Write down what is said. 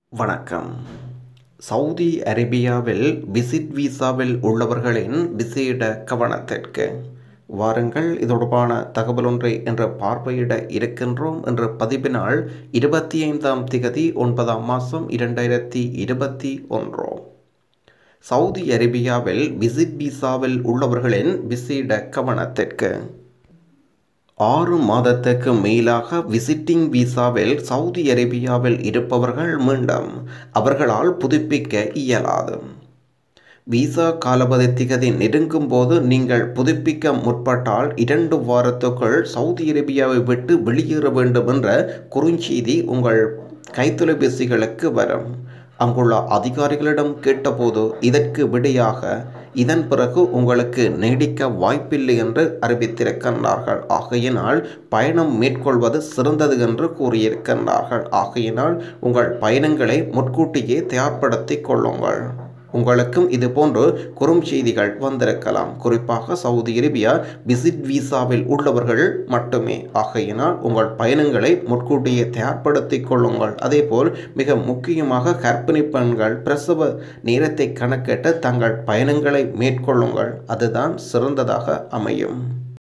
வணக்கம் சவுதி அரேபியாவில் விசிட் விசாவில் உள்ளவர்களின் விசேட கவனத்திற்கு வாருங்கள் இது தொடர்பான தகவல் ஒன்றை இன்று பார்வையிட இருக்கின்றோம் என்ற பதிவினால் இருபத்தி ஐந்தாம் திகதி ஒன்பதாம் மாதம் இரண்டாயிரத்தி இருபத்தி ஒன்று சவுதி அரேபியாவில் விசிட் விசாவில் உள்ளவர்களின் விசேட கவனத்திற்கு ஆறு மாதத்துக்கு மேலாக விசிட்டிங் விசாவில் சவுதி அரேபியாவில் இருப்பவர்கள் மீண்டும் அவர்களால் புதுப்பிக்க இயலாது விசா காலபதி திகதி நெருங்கும் போது நீங்கள் புதுப்பிக்க முற்பட்டால் இரண்டு வாரத்துக்குள் சவுதி அரேபியாவை விட்டு வெளியேற வேண்டும் என்ற குறுஞ்செய்தி உங்கள் கைத்தொலைபேசிகளுக்கு வரும் அங்குள்ள அதிகாரிகளிடம் கேட்டபோது இதற்கு விடையாக இதன் பிறகு உங்களுக்கு நீடிக்க வாய்ப்பில்லை என்று அறிவித்திருக்கின்றார்கள் ஆகையினால் பயணம் மேற்கொள்வது சிறந்தது என்று கூறியிருக்கின்றார்கள் ஆகையினால் உங்கள் பயணங்களை முன்கூட்டியே தயார்படுத்திக் கொள்ளுங்கள் உங்களுக்கும் இது போன்று குறுஞ்செய்திகள் வந்திருக்கலாம் குறிப்பாக சவுதி அரேபியா விசிட் விசாவில் உள்ளவர்கள் மட்டுமே ஆகையினால் உங்கள் பயணங்களை முன்கூட்டியே தயார்படுத்திக் கொள்ளுங்கள் அதேபோல் மிக முக்கியமாக கர்ப்பிணி பெண்கள் பிரசவ நேரத்தை கணக்கிட்டு தங்கள் பயணங்களை மேற்கொள்ளுங்கள் அதுதான் சிறந்ததாக அமையும்